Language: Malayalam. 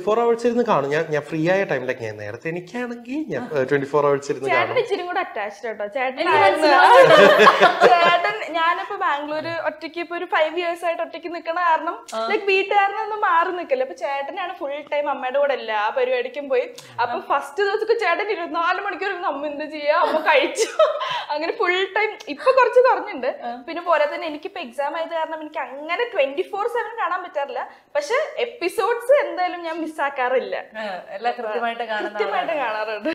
ഫോർ അവേഴ്സ് ഇരുന്ന് കാണും ഞാൻ ഞാൻ ഫ്രീ ആയ ടൈമിലൊക്കെ ഞാൻ നേരത്തെ എനിക്കാണെങ്കിൽ ഞാൻ ട്വന്റി ഫോർ അവേഴ്സ് ഇരുന്ന് ചേട്ടൻ കാണും ഇച്ചിരി കൂടെ അറ്റാച്ച്ഡ് കേട്ടോ ചേട്ടൻ എനിക്ക് ആയിരുന്നു. ചേട്ടൻ ഞാനിപ്പോ ബാംഗ്ലൂര് ഒറ്റയ്ക്ക് ഇപ്പൊ ഒരു ഫൈവ് ഇയേഴ്സ് ആയിട്ട് ഒറ്റയ്ക്ക് നിൽക്കണ കാരണം ലൈക് വീട്ടുകാരനൊന്നും മാറി നിൽക്കില്ല അപ്പൊ ചേട്ടനാണ് ഫുൾ ടൈം അമ്മയുടെ കൂടെ എല്ലാ പരിപാടിക്കും പോയി അപ്പൊ ഫസ്റ്റ് ദിവസമൊക്കെ ചേട്ടൻ ഇരുപത്തിനാല് മണിക്കൂർ ഇരുന്ന് അമ്മ എന്ത് ചെയ്യാ അമ്മ കഴിച്ചു അങ്ങനെ ഫുൾ ടൈം ഇപ്പൊ കുറച്ച് കുറഞ്ഞിട്ടുണ്ട് പിന്നെ പോരാ തന്നെ എനിക്കിപ്പോ എക്സാം ആയത് കാരണം എനിക്ക് അങ്ങനെ ട്വന്റി ഫോർ സെവൻ കാണാൻ പറ്റാറില്ല പക്ഷെ എപ്പിസോഡ്സ് എന്തായാലും ഞാൻ മിസ്സാക്കാറില്ല എല്ലാം കൃത്യമായിട്ട് കാണുന്ന കൃത്യമായിട്ട് കാണാറുണ്ട്